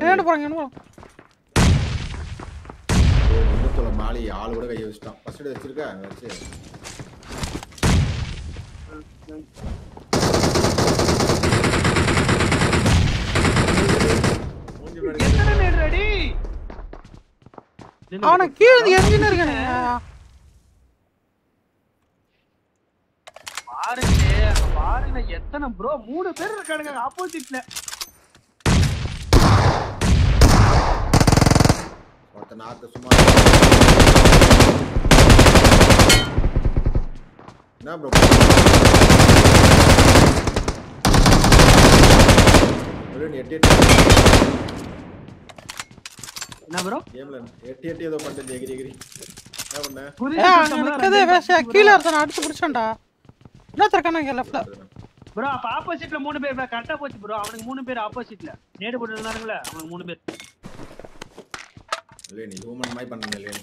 Earned போறாங்க என்ன முன்னூத்தோட மாலி ஆள் கூட கையை வச்சுட்டான் ஃபர்ஸ்ட் வச்சிருக்க வச்சு மூஞ்சி முன்னாடி எத்தனை நேடு ரெடி அவனை கீழே இருந்து எரிஞ்சுன்னு இருக்கானே பாருங்க அங்க பாருங்க எத்தனை ப்ரோ மூணு பேர் இருக்கானுங்க ஆப்போசிட்ல ஒருத்த நாக்கு சும்மா என்ன ப்ரோ எட்டு எட்டு என்ன ப்ரோ கேம்ல எட்டு எட்டு ஏதோ பண்ணிட்டு எகிரி எகிரி என்ன பண்ண ஏ அங்க நிக்கதே வேஸ்ட் கீழே ஒருத்தனை அடிச்சு பிடிச்சான்டா இன்னொருத்தர் இருக்கானே இங்க லெஃப்ட்ல ப்ரோ அப்ப ஆப்போசிட்ல மூணு பேர் கரெக்டா போச்சு ப்ரோ அவனுக்கு மூணு பேர் ஆப்போசிட்ல நேடு போட்டு இருந்தானுங்களே அவனுக்கு மூணு பேர் இல்லையே நீ ஹியூமன் மாதிரி பண்ண இல்லையே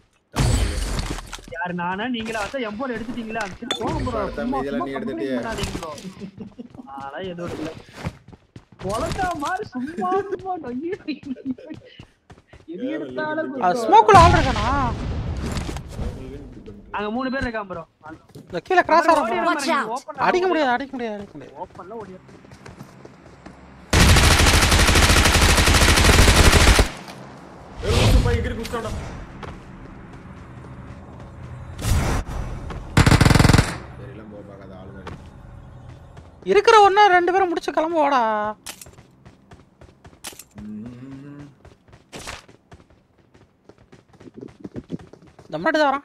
யாரு நானா நீங்களா அதான் எம்போல எடுத்துட்டீங்களா சரி போங்க ப்ரோ அடுத்த மீதியெல்லாம் நீ எடுத்துட்டியே. ப்ரோ அதெல்லாம் எதுவும் இல்ல பொலட்டா மாதிரி சும்மா சும்மா நொய்யி எது எடுத்தாலும் bro. ஸ்மோக்குள்ள ஆள் இருக்கானா அங்க மூணு பேர் இருக்கான் ப்ரோ இந்த கீழே கிராஸ் ஆகும் Watch out. அடிக்க முடியாது அடிக்க முடியாது அடிக்க முடியாது ஓப்பன்ல ஓடி எகிரி குடிச்சாண்டா சரிலாம் போக பார்க்காத ஆளுங்க இருக்கிற ஒண்ணு ரெண்டு பேரும் முடிச்சு கிளம்புவாடா ம்ம். இந்த முன்னாடி தான் வரான்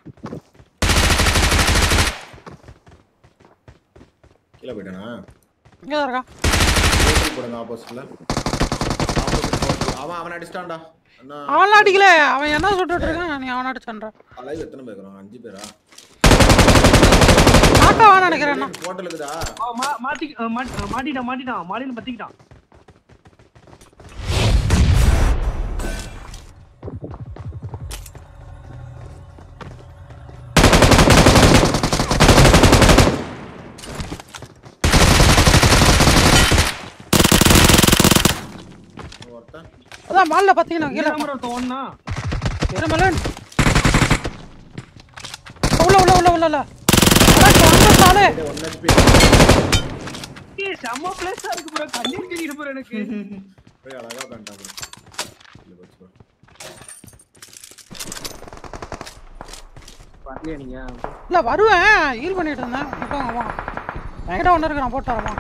கீழே போயிட்டானா இங்கே தான் இருக்கான் ஹோட்டல் போடுங்க ஆப்போசிட்ல அவன் அவன் அடிச்சிட்டான்டா அண்ணா அவன் அடிக்கல அவன் என்ன சுட்டுட்டு இருக்கான் நீ அவன் அடிச்சான்ற அலைவ் எத்தனை பேர் இருக்கிறான் அஞ்சு பேரா மாட்டாவான்னு நினைக்கிறேன் அண்ணா. ஹோட்டலுக்குதா ஆ, மா- மாத்தி ஆ, மாட்டி- ஆ, மாட்டிட்டான் மாட்டிட்டான் மாடியில பத்திக்கிட்டான் ஒருத்தன் அதான் மால்ல பாத்தீங்கன்னா கீழே கீழே ப்ரோ தோணுனா இருமலன் உள்ள உள்ள உள்ள உள்ள உள்ள அடா, வந்த சாலே ஒன் ஹெச்பி ஏய் செம்ம பிளேஸா இருக்கு ப்ரோ கண்ணீர் கிளிக்கிட்டு ப்ரோ எனக்கு போய் அழகா உட்காந்துட்டான் இல்ல போச்சு bro. வரலையா நீங்க இல்ல வருவேன் ஹீல் பண்ணிட்டு இருந்தேன் இப்போ வா என்கிட்ட ஒன்று இருக்கு நான் போட்டு வரமா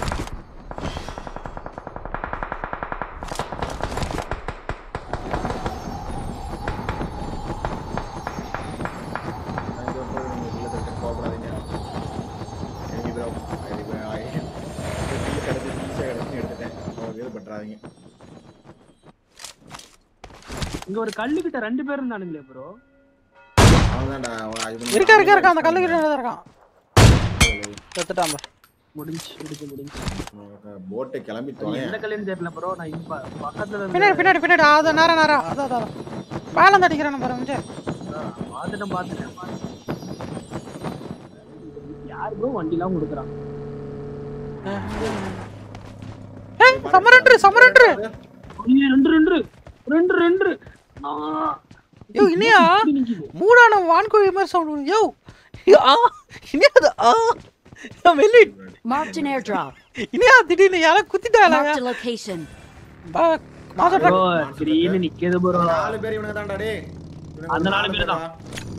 நான் இங்க போய் நீங்க உள்ள தட்டு போகக்கூடாதீங்க. எனக்கு bro. இது bro, ஆயி. இந்த கில்லு கிடைச்சு, easy ஆ கிடைச்சுன்னு எடுத்துட்டேன். அப்புறம் இது பண்றாதீங்க. இங்க ஒரு கல்லு கிட்ட ரெண்டு பேர் இருந்தானுங்களே ப்ரோ அவ்வளவுதான்டா, அவன் அது பண்ணி- இருக்கா இருக்கா இருக்கா அந்த கல்லு கிட்ட தான் இருக்கான் செத்துட்டான் பாரு. முடிஞ்சு முடிஞ்சு முடிஞ்சு அவன் போட்டை கிளம்பி அது தொலையேன். எந்த கல்லுன்னு தெரியல ப்ரோ நான் இங்க ப- பக்கத்துல இருந்து பின்னாடி பின்னாடி பின்னாடி அது நேரம் நேரம் அதான் அதான் மேலே வந்து அடிக்கிறேன் பாரு விஜய் பாத்துட்டேன் பாத்துட்டேன் யார் ப்ரோ வண்டிலாம் கொடுக்குறான் ஏய் சமரன்று சமரன்று ஐயோ, ரெண்டு ரெண்டு ரெண்டு ரெண்டு ஆ, யோ இனியா நிக்குது. மூடான வான்கோழி மாதிரி சவுண்ட் யோ ஆ இனியா அது ஆ நான் வெளியே Marked an airdrop. இனியா திடீர்னு யாரோ குத்திட்டாளா Marked a location. மாசம் ப்ரோ திடீர்னு நிக்குது ப்ரோ நாலு பேர் இவனுங்க தான்டா டேய். இவனுங்க அந்த ஒரு நாலு பேர் தான். பேர்டா.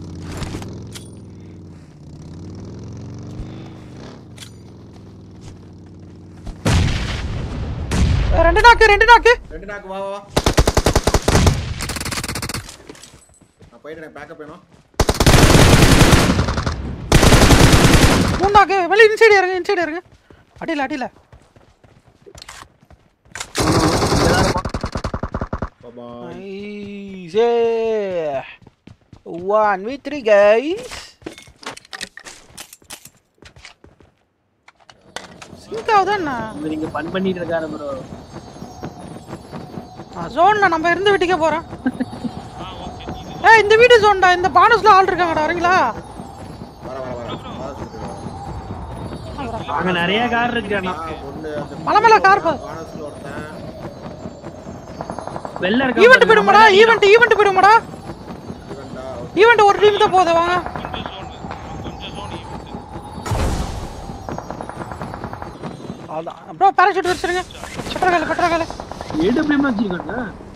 ரெண்டு நாக்கு ரெண்டு நாக்கு ரெண்டு நாக்கு வா வா வா நான் போயிட்டு எனக்கு பேக்கப் வேணும் மூணு நாக்கு வெளியே இன்சைடு இறங்க இன்சைடு இறங்க அடியில அடியில பாபா Nice. One with three guys. Sync ஆகுதா என்ன இவர் இங்க பன் பண்ணிட்டு இருக்காரு ப்ரோ ஜோன்ல நம்ம இருந்து வீட்டுக்கே போறோம் ஏய் இந்த வீடு ஜோன்டா இந்த பானஸ்ல ஆள் இருக்காங்கடா வரீங்களா வர வர வர வா சொல்லிட்டு அங்க நிறைய கார் இருக்கு அண்ணா ஒண்ணு அந்த மலை மேல கார் பா- வானஸ்ல ஒருத்தன் வெள்ள இருக்க ஈவெண்ட் போயிடுமாடா ஈவெண்ட் ஈவெண்ட் போயிடுமாடா இவன்டா ஈவெண்ட் ஒரு டீம் தான் போகுது வாங்க கொஞ்சம் zone, கொஞ்சம் zone event. அவ்வளோதான் ப்ரோ பேராஷூட் வச்சிருங்க பெட்ரோகால பெட்ரோகால ஏடபிள்யூஎம் வச்சிருக்காங்க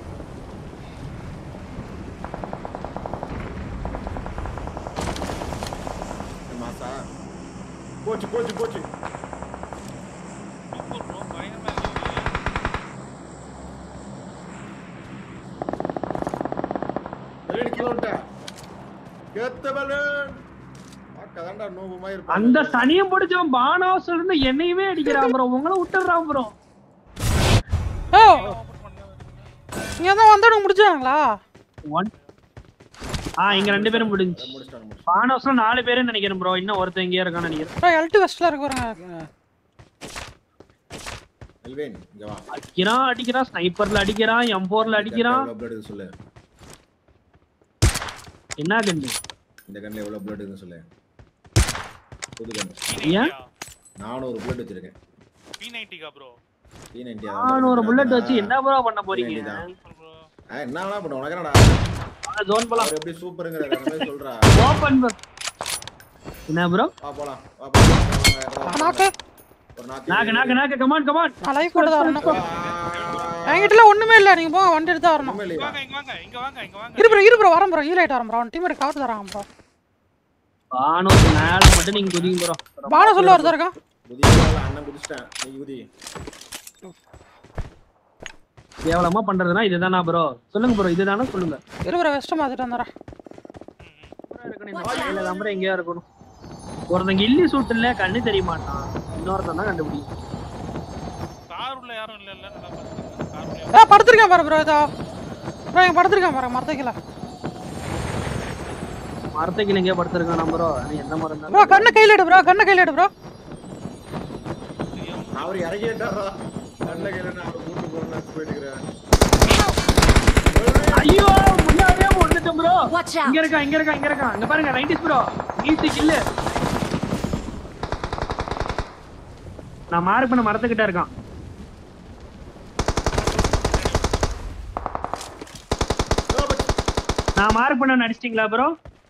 மாசா போச்சு போச்சு போச்சு Super bro, பயங்கரமா இருக்கு. பலூன் கீழே விட்டேன் கேத்த பலூன் பார்க்கதான்டா நோவு மாதிரி இருப்பான் அந்த சனியம் பிடிச்சவன் பானாவஸ்ல இருந்து என்னையுமே அடிக்கிறான் ப்ரோ உங்களை விட்டுறான் ப்ரோ ஓ Open பண்ணல. இங்க தான் வந்தவனுக்கு முடிச்சாங்களா ஒன் ஆ இங்க ரெண்டு பேரும் முடிஞ்சு முடிச்சிட்டாங்க முடிச்சிட்டாங்க. பானாவஸ்ல நாலு பேரும் நினைக்கிறேன் ப்ரோ இன்னும் ஒருத்தன் இங்கே இருக்கான்னு நினைக்கிறேன் ப்ரோ எல்டி வெஸ்ட்ல இருக்கு பாருங்க எல்வேன் இங்க வா அடிக்கிறான் அடிக்கிறான் ஸ்னைப்பர்ல அடிக்கிறான் எம் போர்ல அடிக்கிறான் எவ்வளவு blood இருக்கு சொல்லு என்ன கண்டு இந்த கண்ணில் எவ்வளவு blood இருக்குன்னு சொல்லு புது கன் ஏன்? நானூறு blood வச்சிருக்கேன் P90 கா bro. டி நைன்டி நான் ஒரு புல்லட் வச்சு என்ன ப்ரோ பண்ண போறீங்க Super bro. என்ன வேணா பண்ண உனக்கு என்னடா ஜோன் போலாம் அவர் எப்படி சூப்பருங்கிற மாதிரி சொல்றா ஓபன் என்ன ப்ரோ வா போலாம் வா போலாம் வாங்க, நாக்கு ஒரு நாக்கு நாக்கு நாக்கு நாக்கு கமான் கமான் நான் லைஃப் போட்டு தான் வரணும் ஆ, என்கிட்ட ஒண்ணுமே இல்ல நீங்க போங்க வண்டி எடுத்து தான் வரணும் ஒண்ணுமே இங்க இல்லையா? வாங்க, இங்க வாங்க, இங்க வாங்க, இங்க வாங்க. இரு ப்ரோ இரு ப்ரோ வரேன் ப்ரோ ஹீல் ஆயிட்டு வரேன் ப்ரோ அவன் டீம் கவர் தராங்க ப்ரோ பானோஸ் மேல மட்டும் நீங்க குதிங்க ப்ரோ பான சொல்ல ஒருத்தர் இருக்கான் குதிக்கிறதால அண்ணன் குதிச்சிட்டேன் நீ குதி கேவலமா பண்றதுனா இதுதானா ப்ரோ சொல்லுங்க ப்ரோ இதுதானா சொல்லுங்க இரு ப்ரோ வெஸ்ட் மாத்திட்டு வந்துடுறேன் நம்பர் எங்கேயா இருக்கணும் ஒருத்தன் கில்லி சூட் இல்ல கண்ணு தெரிய மாட்டான் இன்னொருத்தன் தான் கண்டுபிடிக்கும் Car உள்ள யாரும் இல்ல இல்ல நல்லா பாத்துக்கங்க. Car உள்ள ஏ படுத்திருக்கேன் பாரு ப்ரோ இதோ ப்ரோ இங்க படுத்திருக்கேன் பாரு மரத்தைக்கல மரத்துக்கு எங்கேயா படுத்திருக்கான் ப்ரோ எந்த மரம் ப்ரோ தான் கண்ணு கையில எடு ப்ரோ கண்ணு கையில எடு ப்ரோ அவர் இறங்கிட்டாரா நல்ல கையில நான் அவர் கூட்டு போகணும்னு போயிட்டு இருக்கிறேன் ஐயோ முடியாதே ஒண்ணுட்டேன் ப்ரோ Watch out! இங்க இருக்கா இங்க இருக்கா இங்க இருக்கா இங்க பாருங்க நைன்டிஸ் ப்ரோ ஈஸி கில்லு நான் மார்க் பண்ண மரத்துக்கிட்ட இருக்கான் நான் மார்க் பண்ண நடிச்சிட்டீங்களா ப்ரோ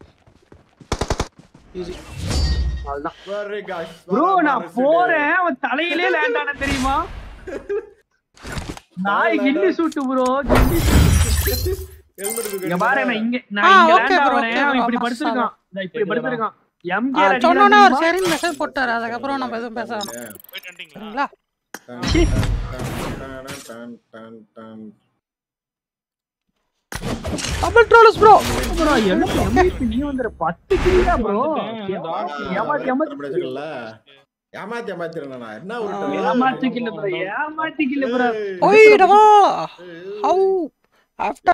அவ்வளவுதான் Very guys. ப்ரோ நான் போறேன் அவன் தலையிலே லேண்ட் ஆன தெரியுமா நாய் கில்லி சூட்டு ப்ரோ கில்லி Helmet இருக்கு. இங்க பாரு நான் இங்க ஆ, நான் இங்க okay லேண்ட் bro, ஆவறேன் okay bro. அவன் இப்படி ஆமா, படுத்திருக்கான் இந்த இப்படி படுத்திருக்கான் ஆ, எம்கே சொன்னோன்னா அவர் சரின்னு மெசேஜ் போட்டாரு அதுக்கப்புறம் நம்ம எதுவும் பேச வேணாம் போயிட்டு வந்துட்டீங்களா? சரிங்களா done, done, done, done, done. Double trolls bro bro எனக்கு எம்விபி நீ வந்துற 10 கிலோ ப்ரோ ஏமாத்தி ஏமாத்தி நம்ம வச்சுக்கல. ஏமாத்தி ஏமாத்திடுறேனா? என்ன உருட்டு? ஏமாத்தி கில்ல ப்ரோ ஏமாத்தி கில்ல ப்ரோ ஏய். ஓய் டபா ஏய். How after